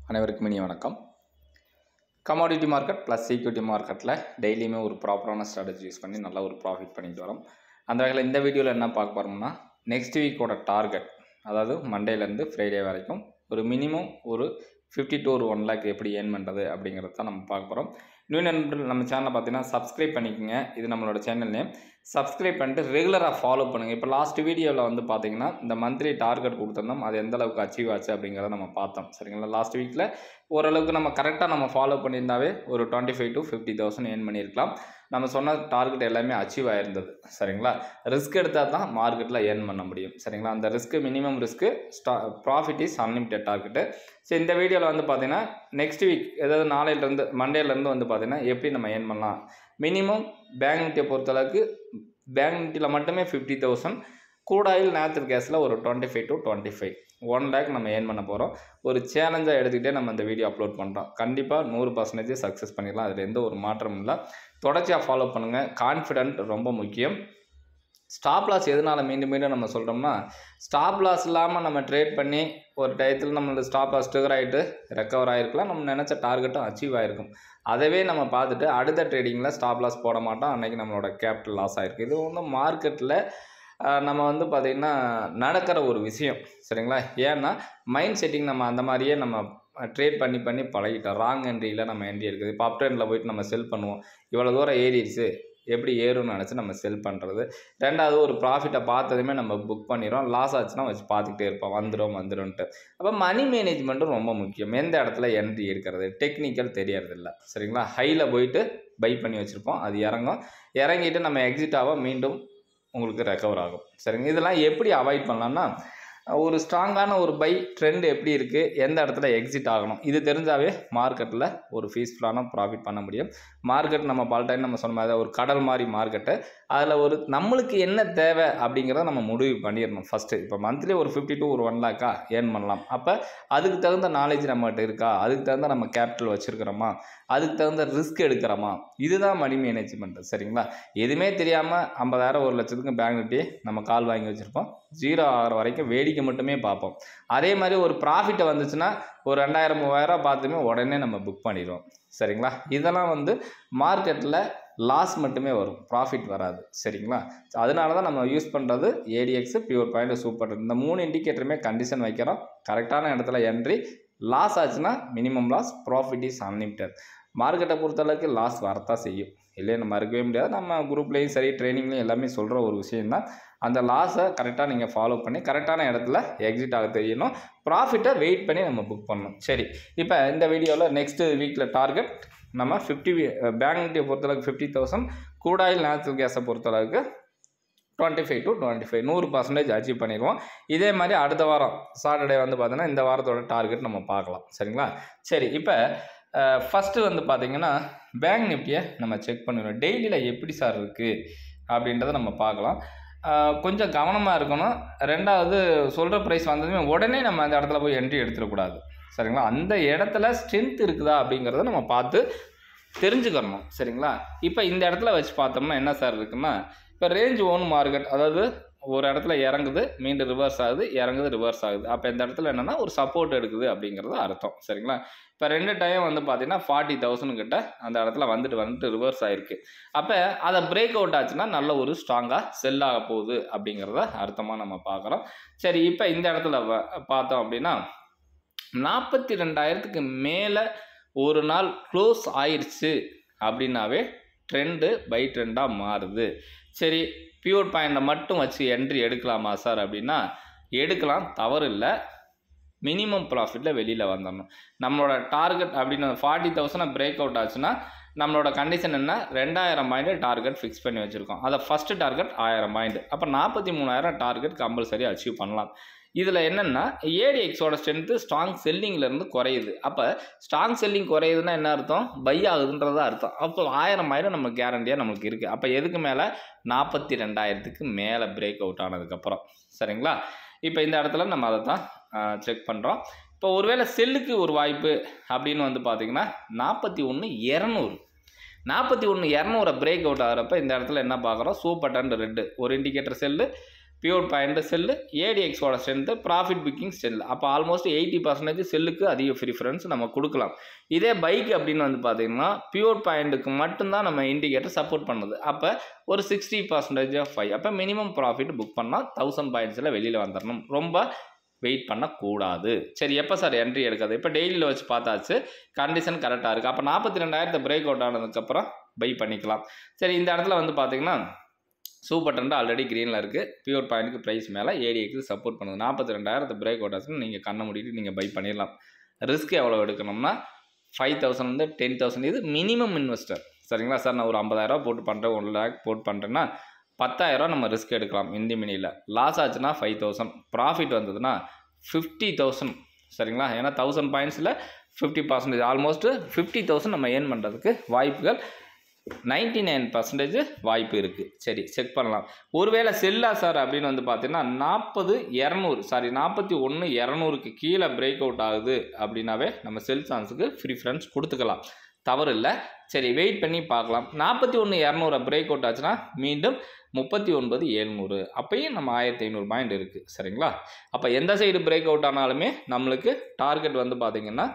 அனைவருக்கும் இனிய வணக்கம் கமாடிட்டி மார்க்கெட் ப்ளஸ் ஈக்விட்டி மார்க்கெட்டில் டெய்லியுமே ஒரு ப்ராப்பரான ஸ்ட்ராட்டஜி யூஸ் பண்ணி நல்லா ஒரு ப்ராஃபிட் பண்ணிட்டு வரோம் அந்த வகையில் இந்த வீடியோவில் என்ன பார்க்க போகிறோம்னா நெக்ஸ்ட் வீக்கோட டார்கெட் அதாவது மண்டேலேருந்து ஃப்ரைடே வரைக்கும் ஒரு மினிமம் ஒரு ஃபிஃப்டி டு ஒரு ஒன் லேக் எப்படி ஏர்ன் பண்ணுறது அப்படிங்கிறத தான் நம்ம பார்க்க போகிறோம் இன்னும் நண்பர்கள் நம்ம சேனலை பார்த்தீங்கன்னா சப்ஸ்கிரைப் பண்ணிக்கோங்க இது நம்மளோட சேனல் நேம் சப்ஸ்கிரைப் பண்ணிட்டு ரெகுலராக ஃபாலோ பண்ணுங்கள் இப்போ லாஸ்ட் வீடியோவில் வந்து பார்த்தீங்கன்னா இந்த மந்த்லி டார்கெட் கொடுத்துருந்தோம் அது எந்த அளவுக்கு அச்சீவ் ஆச்சு அப்படிங்கிறத நம்ம பார்த்தோம் சரிங்களா லாஸ்ட் வீக்கில் ஓரளவுக்கு நம்ம கரெக்டாக நம்ம ஃபாலோ பண்ணியிருந்தாவே ஒரு twenty five to fifty thousand earn பண்ணியிருக்கலாம் நம்ம சொன்ன டார்கெட் எல்லாமே அச்சீவ் ஆயிருந்தது சரிங்களா ரிஸ்க் எடுத்தால் தான் மார்க்கெட்டில் ஏர்ன் பண்ண முடியும் சரிங்களா அந்த ரிஸ்க்கு மினிமம் ரிஸ்க்கு ஸ்டா profit is unlimited target so இந்த வீடியோவில் வந்து பார்த்தீங்கன்னா நெக்ஸ்ட் வீக் ஏதாவது நாளையிலேருந்து மண்டேலேருந்து வந்து பார்த்தீங்கன்னா எப்படி நம்ம ஏர்ன் பண்ணலாம் மினிமம் பேங்க் நிஃப்டியை பொறுத்தளவுக்கு பேங்க் நிஃப்டியில் மட்டுமே ஃபிஃப்டி தௌசண்ட் கூடாயில் நேச்சுரல் கேஸில் ஒரு twenty five to twenty five one lakh நம்ம ஏர்ன் பண்ண போகிறோம் ஒரு சேலஞ்சாக எடுத்துக்கிட்டே நம்ம இந்த வீடியோ அப்லோட் பண்ணுறோம் கண்டிப்பாக நூறு பர்சன்டேஜ் சக்ஸஸ் பண்ணிடலாம் அதில் எந்த ஒரு மாற்றமும் இல்லை தொடர்ச்சியாக ஃபாலோ பண்ணுங்கள் கான்ஃபிடென்ட் ரொம்ப முக்கியம் ஸ்டாப் லாஸ் எதனால் மீண்டும் மீண்டும் நம்ம சொல்கிறோம்னா ஸ்டாப் லாஸ் இல்லாமல் நம்ம ட்ரேட் பண்ணி ஒரு டயத்தில் நம்மளோட ஸ்டாப் லாஸ் ட்ரிகர் ஆகிட்டு ரெக்கவர் ஆகிருக்கலாம் நம்ம நினச்ச டார்கெட்டும் அச்சீவ் ஆகிருக்கும் அதவே நம்ம பார்த்துட்டு அடுத்த ட்ரேடிங்கில் ஸ்டாப் லாஸ் போட மாட்டோம் அன்றைக்கி நம்மளோட கேபிட்டல் லாஸ் ஆகிருக்கு இது வந்து மார்க்கெட்டில் நம்ம வந்து பார்த்திங்கன்னா நடக்கிற ஒரு விஷயம் சரிங்களா ஏன்னா மைண்ட் செட்டிங் நம்ம அந்த மாதிரியே நம்ம ட்ரேட் பண்ணி பண்ணி பழகிட்டோம் ராங் என்ட்ரியில் நம்ம என்ட்ரி இருக்குது இப்போ அப் ட்ரெண்டில் போயிட்டு நம்ம செல் பண்ணுவோம் இவ்வளோ தூரம் ஏறிடுச்சு எப்படி ஏறும்னு நினச்சி நம்ம செல் பண்ணுறது ரெண்டாவது ஒரு ப்ராஃபிட்டை பார்த்ததுமே நம்ம புக் பண்ணிடுறோம் லாஸ் ஆச்சுன்னா வச்சு பார்த்துக்கிட்டே இருப்போம் வந்துடும் வந்துடும்ன்ட்டு அப்போ மணி மேனேஜ்மெண்ட்டும் ரொம்ப முக்கியம் எந்த இடத்துல என்ட்ரி எடுக்கிறது டெக்னிக்கல் தெரியறதில்ல சரிங்களா ஹையில் போயிட்டு பை பண்ணி வச்சுருப்போம் அது இறங்கும் இறங்கிட்டு நம்ம எக்ஸிட் ஆக மீண்டும் உங்களுக்கு ரெக்கவர் ஆகும் சரிங்க இதெல்லாம் எப்படி அவாய்ட் பண்ணலாம்னா ஒரு ஸ்ட்ராங்கான ஒரு பை ட்ரெண்ட் எப்படி இருக்குது எந்த இடத்துல எக்ஸிட் ஆகணும் இது தெரிஞ்சாவே மார்க்கெட்டில் ஒரு ஃபீஸ்ஃபுல்லான ப்ராஃபிட் பண்ண முடியும் மார்க்கெட் நம்ம பல டைம் நம்ம சொன்ன மாதிரி ஒரு கடல் மாதிரி மார்க்கெட்டு அதில் ஒரு நம்மளுக்கு என்ன தேவை அப்படிங்கிறத நம்ம முடிவு பண்ணிடணும் ஃபஸ்ட்டு இப்போ மந்த்லி ஒரு ஃபிஃப்டி டு ஒரு ஒன் லேக்கா ஏர்ன் பண்ணலாம் அப்போ அதுக்கு தகுந்த நாலேஜ் நம்மகிட்ட இருக்கா அதுக்கு தகுந்த நம்ம கேபிட்டல் வச்சுருக்கிறோமா அதுக்கு தகுந்த ரிஸ்க் எடுக்கிறோமா இதுதான் மணி மேனேஜ்மெண்ட் சரிங்களா எதுவுமே தெரியாமல் ஐம்பதாயிரம் ஒரு லட்சத்துக்கு பேங்க் நிட்டி நம்ம கால் வாங்கி வச்சுருப்போம் ஜீரோ ஆகிற வரைக்கும் வேடிக்கை மட்டுமே பார்ப்போம் அதே மாதிரி ஒரு ப்ராஃபிட்டை வந்துச்சுன்னா ஒரு ரெண்டாயிரம் மூவாயிரம் பார்த்துமே உடனே நம்ம புக் பண்ணிடுவோம் சரிங்களா இதெல்லாம் வந்து மார்க்கெட்டில் லாஸ் மட்டுமே வரும் ப்ராஃபிட் வராது சரிங்களா அதனால தான் நம்ம யூஸ் பண்ணுறது ஏடிஎக்ஸு பியூர் பாயிண்ட் சூப்பர் இந்த மூணு இண்டிகேட்டருமே கண்டிஷன் வைக்கிறோம் கரெக்டான இடத்துல என்ட்ரி லாஸ் ஆச்சுன்னா minimum loss profit is unlimited மார்க்கெட்டை பொறுத்தளவுக்கு லாஸ் வரத்தான் செய்யும் இல்லையே நம்ம இருக்கவே முடியாது நம்ம குரூப்லேயும் சரி ட்ரைனிங்லேயும் எல்லாமே சொல்கிற ஒரு விஷயந்தான் அந்த லாஸை கரெக்டாக நீங்கள் ஃபாலோ பண்ணி கரெக்டான இடத்துல எக்ஸிட் ஆக தெரியணும் ப்ராஃபிட்டை வெயிட் பண்ணி நம்ம புக் பண்ணணும் சரி இப்போ இந்த வீடியோவில் நெக்ஸ்ட்டு வீக்கில் டார்கெட் நம்ம ஃபிஃப்டி பேங்க் நிஃப்டியை பொறுத்தளவுக்கு ஃபிஃப்டி தௌசண்ட் கூடாயில் நேச்சுரல் கேஸை பொறுத்தளவுக்கு twenty five to twenty five நூறு பர்சன்டேஜ் அச்சீவ் பண்ணிடுவோம் இதே மாதிரி அடுத்த வாரம் சாட்டர்டே வந்து பார்த்தீங்கன்னா இந்த வாரத்தோட டார்கெட் நம்ம பார்க்கலாம் சரிங்களா சரி இப்போ ஃபஸ்ட்டு வந்து பார்த்திங்கன்னா பேங்க் நிஃப்டியை நம்ம செக் பண்ணிடுவோம் டெய்லியில் எப்படி சார் இருக்குது அப்படின்றத நம்ம பார்க்கலாம் கொஞ்சம் கவனமாக இருக்கணும் ரெண்டாவது சொல்கிற ப்ரைஸ் வந்ததுமே உடனே நம்ம அந்த இடத்துல போய் என்ட்ரி எடுத்துடக்கூடாது சரிங்களா அந்த இடத்துல ஸ்ட்ரென்த் இருக்குதா அப்படிங்கிறத நம்ம பார்த்து தெரிஞ்சுக்கணும் சரிங்களா இப்போ இந்த இடத்துல வச்சு பார்த்தோம்னா என்ன சார் இருக்குன்னா இப்போ ரேஞ்ச் ஓன் மார்க்கெட் அதாவது ஒரு இடத்துல இறங்குது மீண்டும் ரிவர்ஸ் ஆகுது இறங்குது ரிவர்ஸ் ஆகுது அப்போ இந்த இடத்துல என்னென்னா ஒரு சப்போர்ட் எடுக்குது அப்படிங்கிறது அர்த்தம் சரிங்களா இப்போ ரெண்டு டைம் வந்து பார்த்தீங்கன்னா ஃபார்ட்டி தௌசண்ட் கிட்ட அந்த இடத்துல வந்துட்டு வந்துட்டு ரிவர்ஸ் ஆகிருக்கு அப்போ அதை பிரேக் அவுட் ஆச்சுன்னா நல்ல ஒரு ஸ்ட்ராங்காக செல் ஆக போகுது அப்படிங்கிறத அர்த்தமாக நம்ம பார்க்குறோம் சரி இப்போ இந்த இடத்துல பார்த்தோம் அப்படின்னா நாற்பத்தி ரெண்டாயிரத்துக்கு மேலே ஒரு நாள் க்ளோஸ் ஆயிடுச்சு அப்படின்னாவே ட்ரெண்டு பை ட்ரெண்டாக மாறுது சரி பியூர் பாயிண்டை மட்டும் வச்சு என்ட்ரி எடுக்கலாமா சார் அப்படின்னா எடுக்கலாம் தவறு இல்லை மினிமம் ப்ராஃபிட்டில் வெளியில் வந்துடணும் நம்மளோட டார்கெட் அப்படின்னு ஃபார்ட்டி தௌசண்ட் பிரேக் அவுட் ஆச்சுன்னா நம்மளோட கண்டிஷன் என்ன ரெண்டாயிரம் பாயிண்ட் டார்கெட் ஃபிக்ஸ் பண்ணி வச்சுருக்கோம் அதை ஃபஸ்ட்டு டார்கெட் ஆயிரம் பாயிண்ட் அப்போ நாற்பத்தி மூணாயிரம் டார்கெட் கம்பல்சரி அச்சீவ் பண்ணலாம் இதில் என்னென்னா ஏடிஎக்ஸோட ஸ்ட்ரென்த்து ஸ்ட்ராங் செல்லிங்லேருந்து குறையுது அப்போ ஸ்ட்ராங் செல்லிங் குறையுதுன்னா என்ன அர்த்தம் பை ஆகுதுன்றது அர்த்தம் அப்போ ஆயிரம் ஆயிரம் நம்ம கேரண்டியாக நம்மளுக்கு இருக்குது அப்போ எதுக்கு மேலே நாற்பத்தி ரெண்டாயிரத்துக்கு மேலே பிரேக் அவுட் ஆனதுக்கப்புறம் சரிங்களா இப்போ இந்த இடத்துல நம்ம அதை தான் செக் பண்ணுறோம் இப்போ ஒருவேளை செல்லுக்கு ஒரு வாய்ப்பு அப்படின்னு வந்து பார்த்திங்கன்னா நாற்பத்தி ஒன்று இரநூறு நாற்பத்தி ஒன்று இரநூறை பிரேக் அவுட் ஆகிறப்ப இந்த இடத்துல என்ன பார்க்குறோம் சூப்பர் டன் ரெட்டு ஒரு indicator sell pure point sell ஏடிஎக்ஸோட ஸ்ட்ரென்த்து ப்ராஃபிட் புக்கிங் செல் அப்போ ஆல்மோஸ்ட் எயிட்டி பர்சன்டேஜ் செல்லுக்கு அதிக ப்ரிஃபரன்ஸ் நம்ம கொடுக்கலாம் இதே பைக் அப்படின்னு வந்து பார்த்தீங்கன்னா பியூர் பாயிண்ட்டுக்கு மட்டும்தான் நம்ம இண்டிகேட்டர் சப்போர்ட் பண்ணுது அப்போ ஒரு சிக்ஸ்டி பர்சன்டேஜ் ஆஃப் ஃபைவ் அப்போ மினிமம் ப்ராஃபிட் புக் பண்ணால் தௌசண்ட் பாயிண்ட்ஸில் வெளியில் வந்துடணும் ரொம்ப வெயிட் பண்ணக்கூடாது சரி எப்போ சார் என்ட்ரி எடுக்கிறது இப்போ டெய்லியில் வச்சு பார்த்தாச்சு கண்டிஷன் கரெக்டாக இருக்குது அப்போ நாற்பத்தி ரெண்டாயிரத்தை பிரேக் அவுட் ஆனதுக்கப்புறம் பை பண்ணிக்கலாம் சரி இந்த இடத்துல வந்து பார்த்தீங்கன்னா சூப்பர் ட்ரெண்ட் ஆல்ரெடி க்ரீனில் இருக்குது பியூர் பாயிண்ட்டுக்கு ப்ரைஸ் மேலே ஏடிஎக்கு சப்போர்ட் பண்ணுது நாற்பத்தி ரெண்டாயிரத்து பிரேக் அவுட் ஆச்சுன்னு நீங்கள் கண்ணை மூடிட்டு நீங்கள் பை பண்ணிடலாம் ரிஸ்க் எவ்வளோ எடுக்கணும்னா ஃபைவ் தௌசண்ட் வந்து டென் தௌசண்ட் இது மினிமம் இன்வெஸ்டர் சரிங்களா சார் நான் ஒரு ஐம்பதாயிரரூவா போட்டு பண்ணுறேன் ஒன் லேக் போட்டு பண்ணுறேன்னா பத்தாயிரரூவா நம்ம ரிஸ்க் எடுக்கலாம் இந்தி மினியில் லாஸ் ஆச்சுன்னா ஃபைவ் தௌசண்ட் ப்ராஃபிட் வந்ததுன்னா ஃபிஃப்டி தௌசண்ட் சரிங்களா ஏன்னா தௌசண்ட் பாயிண்ட்ஸில் fifty percentage almost fifty thousand நம்ம ஏர்ன் பண்ணுறதுக்கு வாய்ப்புகள் நைன்டி நைன் பர்சன்டேஜ் வாய்ப்பு இருக்குது சரி செக் பண்ணலாம் ஒருவேளை செல்லா சார் அப்படின்னு வந்து பார்த்தீங்கன்னா நாற்பது இரநூறு சாரி நாற்பத்தி ஒன்று இரநூறுக்கு கீழே பிரேக் அவுட் ஆகுது அப்படின்னாவே நம்ம செல் சான்ஸுக்கு ப்ரிஃபரன்ஸ் கொடுத்துக்கலாம் தவறு இல்லை சரி வெயிட் பண்ணி பார்க்கலாம் நாற்பத்தி ஒன்று இரநூறு பிரேக் அவுட் ஆச்சுன்னா மீண்டும் முப்பத்தி ஒன்பது எழுநூறு அப்பயும் நம்ம ஆயிரத்தி ஐநூறு பாயிண்ட் இருக்குது சரிங்களா அப்போ எந்த சைடு பிரேக் அவுட் ஆனாலுமே நம்மளுக்கு டார்கெட் வந்து பார்த்திங்கன்னா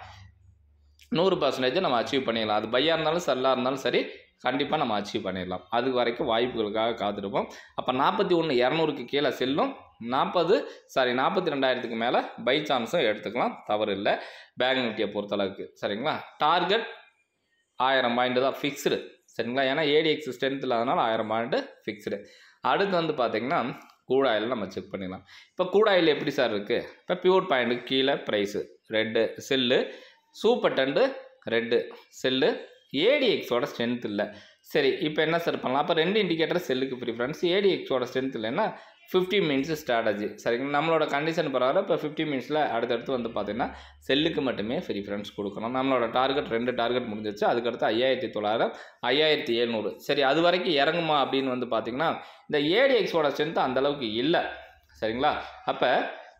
நூறு பர்சன்டேஜ் நம்ம அச்சீவ் பண்ணிடலாம் அது பையாக இருந்தாலும் செல்லாக இருந்தாலும் சரி கண்டிப்பாக நம்ம அச்சீவ் பண்ணிடலாம் அது வரைக்கும் வாய்ப்புகளுக்காக காத்திருப்போம் அப்போ நாற்பத்தி ஒன்று இரநூறுக்கு கீழே செல்லும் நாற்பது சாரி நாற்பத்தி ரெண்டாயிரத்துக்கு மேலே பை சான்ஸும் எடுத்துக்கலாம் தவறு இல்லை பேங்க் நிஃப்டியை பொறுத்தளவுக்கு சரிங்களா டார்கெட் ஆயிரம் பாயிண்ட் தான் ஃபிக்ஸ்டு சரிங்களா ஏன்னா ஏடிஎக்ஸ் ஸ்ட்ரென்த் இல்லாதனால ஆயிரம் பாயிண்ட்டு ஃபிக்ஸ்டு அடுத்து வந்து பார்த்திங்கன்னா கூடாயில் நம்ம செக் பண்ணிடலாம் இப்போ கூடாயில் எப்படி சார் இருக்குது இப்போ பியூர் பாயிண்ட்டுக்கு கீழே price red sell supertrend red sell ஏடிஎக்ஸோட ஸ்ட்ரென்த் இல்லை சரி இப்போ என்ன சார் பண்ணலாம் அப்போ ரெண்டு இண்டிகேட்டர் செல்லுக்கு ப்ரிஃபரன்ஸ் ஏடிஎக்ஸோட ஸ்ட்ரென்த் இல்லைன்னா ஃபிஃப்டி மினிட்ஸ் ஸ்ட்ராட்டஜி சரிங்களா நம்மளோட கண்டிஷன் பரவாயில்ல இப்போ ஃபிஃப்டி மினிட்ஸில் அடுத்தடுத்து வந்து பார்த்திங்கன்னா செல்லுக்கு மட்டுமே ப்ரிஃபரன்ஸ் கொடுக்கணும் நம்மளோட டார்கெட் ரெண்டு டார்கெட் முடிஞ்சிச்சு அதுக்கடுத்து ஐயாயிரத்தி தொள்ளாயிரம் ஐயாயிரத்தி எழுநூறு சரி அது வரைக்கும் இறங்குமா அப்படின்னு வந்து பார்த்திங்கன்னா இந்த ஏடிஎக்ஸோட ஸ்ட்ரென்த் அந்தளவுக்கு இல்லை சரிங்களா அப்போ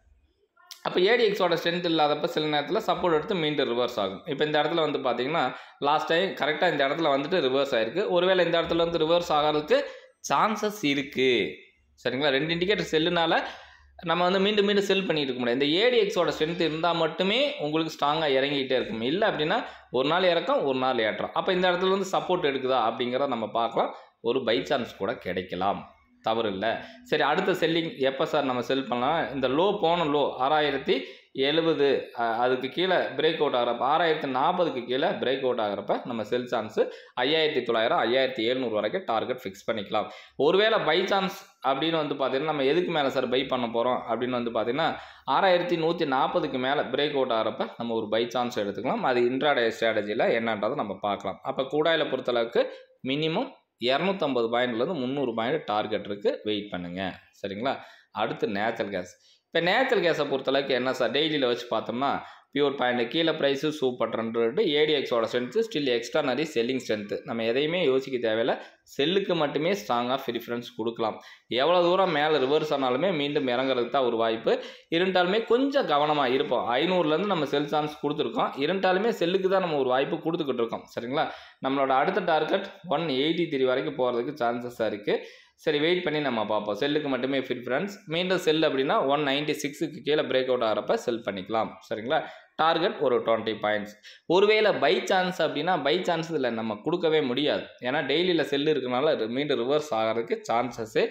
அப்போ ஏடிஎக்ஸோட ஸ்ட்ரென்த் இல்லாதப்ப சில நேரத்தில் சப்போர்ட் எடுத்து மீண்டும் ரிவர்ஸ் ஆகும் இப்போ இந்த இடத்துல வந்து பார்த்தீங்கன்னா லாஸ்ட் டைம் கரெக்டாக இந்த இடத்துல வந்துட்டு ரிவர்ஸ் ஆயிருக்கு ஒருவேளை இந்த இடத்துல வந்து ரிவர்ஸ் ஆகிறதுக்கு சான்சஸ் இருக்குது சரிங்களா ரெண்டு இண்டிகேட்டர் செல்லுனால நம்ம வந்து மீண்டும் மீண்டும் செல் பண்ணிட்டு இருக்க முடியாது இந்த ஏடிஎக்ஸோட ஸ்ட்ரென்த் இருந்தால் மட்டுமே உங்களுக்கு ஸ்ட்ராங்காக இறங்கிட்டே இருக்கும் இல்லை அப்படின்னா ஒரு நாள் இறக்கம் ஒரு நாள் ஏற்றம் அப்போ இந்த இடத்துல வந்து சப்போர்ட் எடுக்குதா அப்படிங்கிறத நம்ம பார்க்கலாம் ஒரு பை சான்ஸ் கூட கிடைக்கலாம் தவறு இல்லை சரி அடுத்த செல்லிங் எப்போ சார் நம்ம செல் பண்ணலாம் இந்த லோ போன லோ ஆறாயிரத்தி எழுபது அதுக்கு கீழே பிரேக் அவுட் ஆகிறப்ப ஆறாயிரத்தி நாற்பதுக்கு கீழே பிரேக் அவுட் ஆகிறப்ப நம்ம செல் சான்ஸு ஐயாயிரத்தி தொள்ளாயிரம் ஐயாயிரத்தி எழுநூறு வரைக்கும் டார்கெட் ஃபிக்ஸ் பண்ணிக்கலாம் ஒருவேளை பை சான்ஸ் அப்படின்னு வந்து பார்த்தீங்கன்னா நம்ம எதுக்கு மேலே சார் பை பண்ண போகிறோம் அப்படின்னு வந்து பார்த்தீங்கன்னா ஆறாயிரத்தி நூற்றி நாற்பதுக்கு மேலே பிரேக் அவுட் ஆகிறப்ப நம்ம ஒரு பை சான்ஸ் எடுத்துக்கலாம் அது இன்ட்ராடே ஸ்ட்ராட்டஜியில் என்னன்றதை நம்ம பார்க்கலாம் அப்போ கூடாயில் பொறுத்தளவுக்கு மினிமம் இரநூத்தம்பது பாயிண்ட்லேருந்து முந்நூறு பாயிண்ட் டார்கெட் இருக்குது வெயிட் பண்ணுங்கள் சரிங்களா அடுத்து நேச்சுரல் கேஸ் இப்போ நேச்சுரல் கேஸை பொறுத்தளவுக்கு என்ன சார் டெய்லியில் வச்சு பார்த்தோம்னா பியூர் பாயிண்ட் கீழே ப்ரைஸு சூப்பர் ஹண்ட்ரட் ஏடிஎக்ஸோட strength still extraordinary selling strength நம்ம எதையுமே யோசிக்க தேவையில்ல செல்லுக்கு மட்டுமே ஸ்ட்ராங்காக ப்ரிஃபரன்ஸ் கொடுக்கலாம் எவ்வளோ தூரம் மேலே ரிவர்ஸ் ஆனாலுமே மீண்டும் இறங்குறதுக்கு தான் ஒரு வாய்ப்பு இருந்தாலுமே கொஞ்சம் கவனமாக இருப்போம் ஐநூறுலேருந்து நம்ம செல் சான்ஸ் கொடுத்துருக்கோம் இருந்தாலுமே செல்லுக்கு தான் நம்ம ஒரு வாய்ப்பு கொடுத்துக்கிட்டு இருக்கோம் சரிங்களா நம்மளோட அடுத்த டார்கெட் ஒன் எயிட்டி த்ரீ வரைக்கும் போகிறதுக்கு சான்சஸாக இருக்குது சரி வெயிட் பண்ணி நம்ம பார்ப்போம் செல்லுக்கு மட்டுமே ப்ரிஃபரன்ஸ் மீண்டும் செல் அப்படின்னா ஒன் நைன்ட்டி சிக்ஸுக்கு கீழே பிரேக் அவுட் ஆகிறப்ப செல் பண்ணிக்கலாம் சரிங்களா டார்கெட் ஒரு டுவெண்ட்டி பாயிண்ட்ஸ் ஒருவேளை பை சான்ஸ் அப்படின்னா பை சான்ஸ் இதில் நம்ம கொடுக்கவே முடியாது ஏன்னா டெய்லியில் செல் இருக்கனால மீண்டும் ரிவர்ஸ் ஆகிறதுக்கு சான்சஸ்ஸே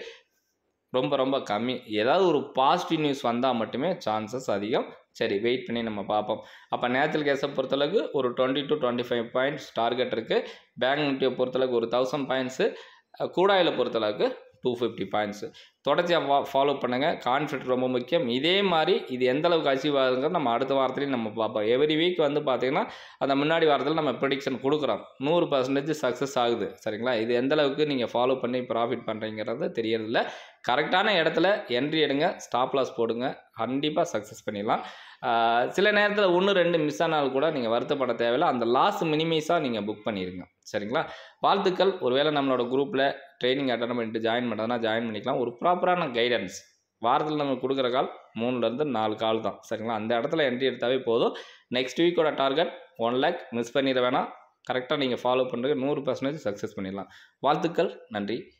ரொம்ப ரொம்ப கம்மி ஏதாவது ஒரு பாசிட்டிவ் நியூஸ் வந்தால் மட்டுமே சான்சஸ் அதிகம் சரி வெயிட் பண்ணி நம்ம பார்ப்போம் அப்போ நேச்சுரல் கேஸை பொறுத்தளவுக்கு ஒரு twenty to twenty five points target இருக்குது பேங்க் நிஃப்டியை பொறுத்தளவுக்கு ஒரு தௌசண்ட் பாயிண்ட்ஸு கூடாயில் பொறுத்தளவுக்கு டூ ஃபிஃப்டி பாயிண்ட்ஸு தொடர்ச்சியாக ஃபா ஃபாலோ பண்ணுங்கள் கான்ஃபிடென்ட் ரொம்ப முக்கியம் இதே மாதிரி இது எந்த அளவுக்கு அச்சீவ் ஆகுதுங்கிறது நம்ம அடுத்த வாரத்துலையும் நம்ம பார்ப்போம் எவ்ரி வீக் வந்து பார்த்திங்கன்னா அந்த முன்னாடி வாரத்தில் நம்ம ப்ரிடிக்ஷன் கொடுக்குறோம் நூறு பர்சன்டேஜ் சக்ஸஸ் ஆகுது சரிங்களா இது எந்த அளவுக்கு நீங்கள் ஃபாலோ பண்ணி ப்ராஃபிட் பண்ணுறீங்கிறது தெரியறதில்ல கரெக்டான இடத்துல என்ட்ரி எடுங்க ஸ்டாப் லாஸ் போடுங்க கண்டிப்பாக சக்ஸஸ் பண்ணிடலாம் சில நேரத்தில் ஒன்று ரெண்டு மிஸ் ஆனாலும் கூட நீங்கள் வருத்தப்பட தேவையில்ல அந்த லாஸ் மினிமைஸாக நீங்கள் புக் பண்ணிடுங்க சரிங்களா வாழ்த்துக்கள் ஒருவேளை நம்மளோட குரூப்பில் ட்ரைனிங் அட்டன் பண்ணிட்டு ஜாயின் பண்ணுறதுனா ஜாயின் பண்ணிக்கலாம் ஒரு ப்ராப்பரான கைடன்ஸ் வாரத்தில் நம்ம கொடுக்குற கால் மூணுலேருந்து நாலு கால் தான் சரிங்களா அந்த இடத்துல என்ட்ரி எடுத்தாவே போதும் நெக்ஸ்ட் வீக்கோட டார்கெட் ஒன் லேக் மிஸ் பண்ணிட வேணாம் கரெக்டாக நீங்கள் ஃபாலோ பண்ணுறது நூறு பர்சன்டேஜ் சக்ஸஸ் பண்ணிடலாம் வாழ்த்துக்கள் நன்றி